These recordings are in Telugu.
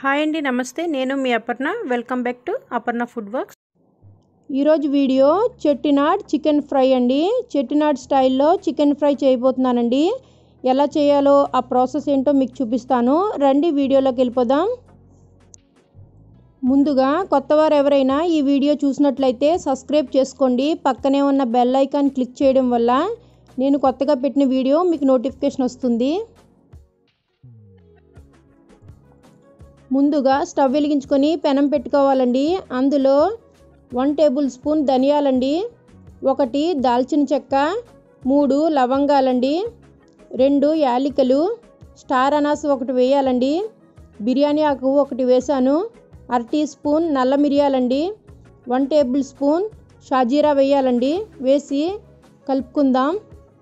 హాయ్ అండి నమస్తే నేను మీ Aparna welcome back to Aparna food works ఈరోజు వీడియో చెట్టినాడ్ చికెన్ ఫ్రై అండి చెట్టినాడ్ స్టైల్లో చికెన్ ఫ్రై చేయబోతున్నానండి ఎలా చేయాలో ఆ ప్రాసెస్ ఏంటో మీకు చూపిస్తాను రండి వీడియోలోకి వెళ్ళిపోదాం ముందుగా కొత్తవారు ఎవరైనా ఈ వీడియో చూసినట్లయితే సబ్స్క్రైబ్ చేసుకోండి పక్కనే ఉన్న బెల్ ఐకాన్ క్లిక్ చేయడం వల్ల నేను కొత్తగా పెట్టిన వీడియో మీకు నోటిఫికేషన్ వస్తుంది ముందుగా స్టవ్ వెలిగించుకొని పెనం పెట్టుకోవాలండి అందులో వన్ టేబుల్ స్పూన్ ధనియాలండి ఒకటి దాల్చిన చెక్క మూడు లవంగాలండి రెండు యాలికలు స్టార్ అనాస్ ఒకటి వేయాలండి బిర్యానీ ఆకు ఒకటి వేసాను అర టీ స్పూన్ నల్ల మిరియాలండి వన్ టేబుల్ స్పూన్ షాజీరా వేయాలండి వేసి కలుపుకుందాం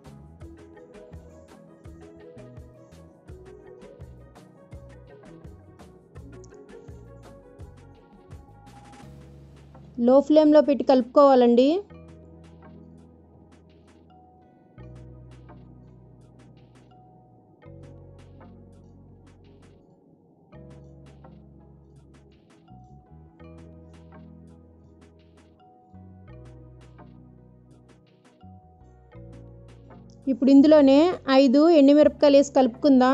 లో ఫ్లేమ్లో పెట్టి కలుపుకోవాలండి ఇప్పుడు ఇందులోనే ఐదు ఎండుమిరపకాయలు వేసి కలుపుకుందాం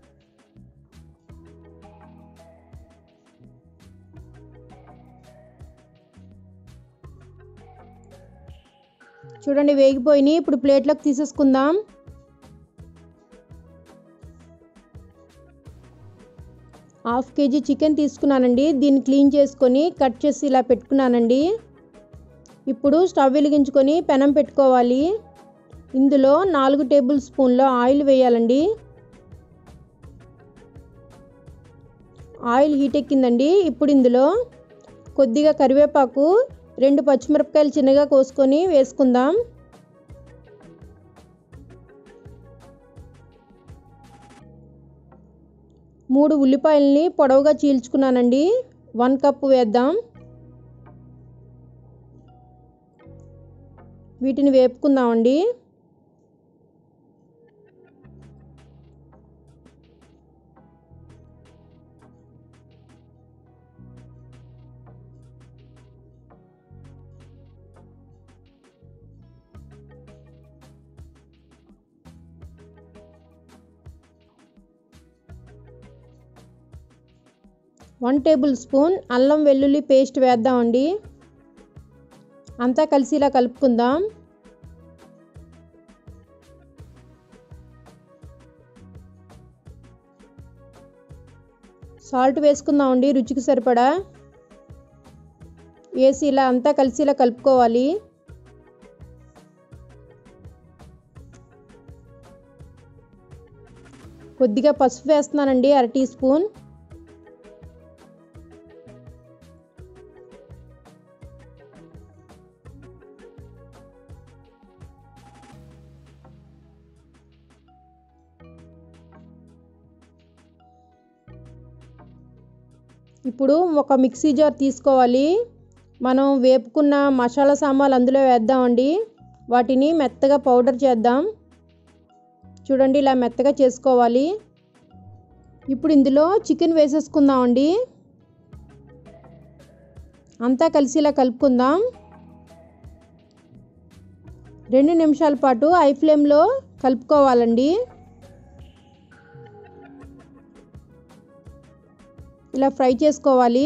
చూడండి వేగిపోయినాయి ఇప్పుడు ప్లేట్లోకి తీసేసుకుందాం హాఫ్ కేజీ చికెన్ తీసుకున్నానండి దీన్ని క్లీన్ చేసుకొని కట్ చేసి ఇలా పెట్టుకున్నానండి ఇప్పుడు స్టవ్ వెలిగించుకొని పెనం పెట్టుకోవాలి ఇందులో నాలుగు టేబుల్ స్పూన్ల ఆయిల్ వేయాలండి ఆయిల్ హీట్ ఎక్కిందండి ఇప్పుడు ఇందులో కొద్దిగా కరివేపాకు రెండు పచ్చిమిరపకాయలు చిన్నగా కోసుకొని వేసుకుందాం మూడు ఉల్లిపాయలని పొడవుగా చీల్చుకున్నానండి వన్ కప్ వేద్దాం వీటిని వేపుకుందామండి వన్ టేబుల్ స్పూన్ అల్లం వెల్లుల్లి పేస్ట్ వేద్దామండి అంతా కలిసి ఇలా కలుపుకుందాం సాల్ట్ వేసుకుందామండి రుచికి సరిపడా వేసి ఇలా అంతా కలిసి ఇలా కలుపుకోవాలి కొద్దిగా పసుపు వేస్తున్నానండి అర టీ స్పూన్ ఇప్పుడు ఒక మిక్సీ జార్ తీసుకోవాలి మనం వేపుకున్న మసాలా సామాన్లు అందులో వేద్దామండి వాటిని మెత్తగా పౌడర్ చేద్దాం చూడండి ఇలా మెత్తగా చేసుకోవాలి ఇప్పుడు ఇందులో చికెన్ వేసేసుకుందామండి అంతా కలిసి ఇలా కలుపుకుందాం రెండు నిమిషాల పాటు ఐ ఫ్లేమ్లో కలుపుకోవాలండి ఇలా ఫ్రై చేసుకోవాలి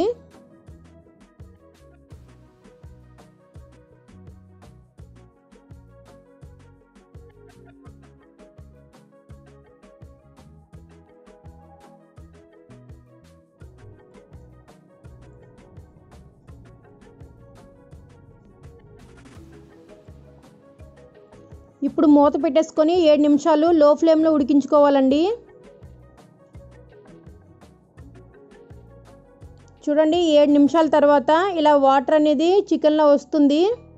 ఇప్పుడు మూత పెట్టేసుకొని ఏడు నిమిషాలు లో ఫ్లేమ్లో ఉడికించుకోవాలండి చూడండి ఏడు నిమిషాల తర్వాత ఇలా వాటర్ అనేది చికెన్లో వస్తుంది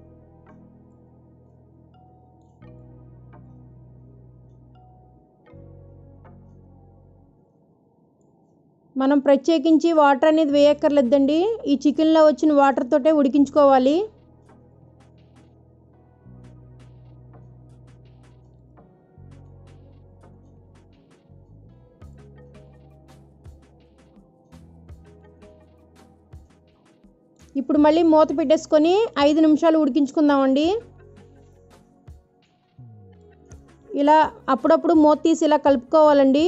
మనం ప్రత్యేకించి వాటర్ అనేది వేయక్కర్లేదండి ఈ చికెన్లో వచ్చిన వాటర్ తోటే ఉడికించుకోవాలి ఇప్పుడు మళ్ళీ మూత పెట్టేసుకొని ఐదు నిమిషాలు ఉడికించుకుందామండి ఇలా అప్పుడప్పుడు మూత తీసి ఇలా కలుపుకోవాలండి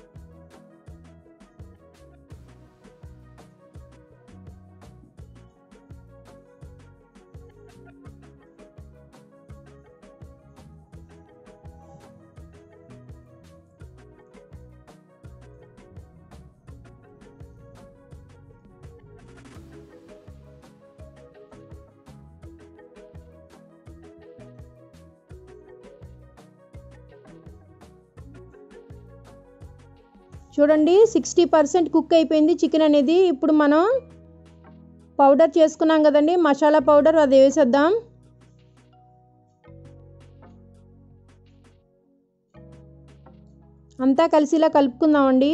చూడండి సిక్స్టీ పర్సెంట్ కుక్ అయిపోయింది చికెన్ అనేది ఇప్పుడు మనం పౌడర్ చేసుకున్నాం కదండి మసాలా పౌడర్ అది వేసేద్దాం అంతా కలిసిలా కలుపుకుందామండి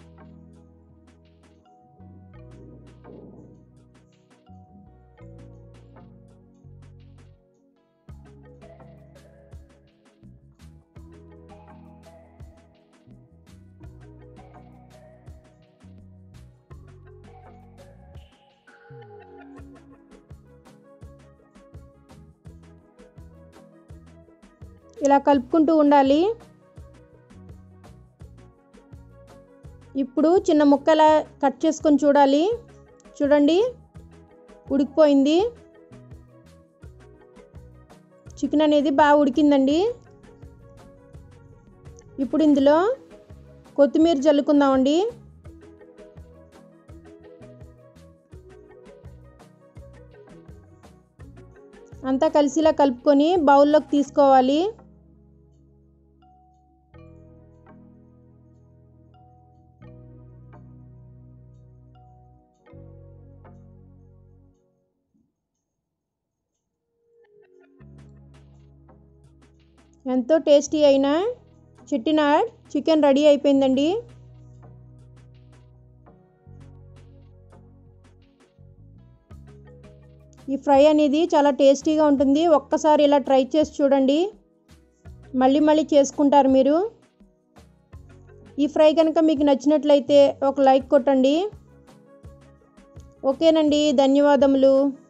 ఇలా కలుపుకుంటూ ఉండాలి ఇప్పుడు చిన్న ముక్కల కట్ చేసుకొని చూడాలి చూడండి ఉడికిపోయింది చికెన్ అనేది బాగా ఉడికిందండి ఇప్పుడు ఇందులో కొత్తిమీర జల్లుకుందామండి అంతా కలిసిలా కలుపుకొని బౌల్లోకి తీసుకోవాలి ఎంతో టేస్టీ అయిన చిట్టినాడ్ చికెన్ రెడీ అయిపోయిందండి ఈ ఫ్రై అనేది చాలా టేస్టీగా ఉంటుంది ఒక్కసారి ఇలా ట్రై చేసి చూడండి మళ్ళీ మళ్ళీ చేసుకుంటారు మీరు ఈ ఫ్రై కనుక మీకు నచ్చినట్లయితే ఒక లైక్ కొట్టండి ఓకేనండి ధన్యవాదములు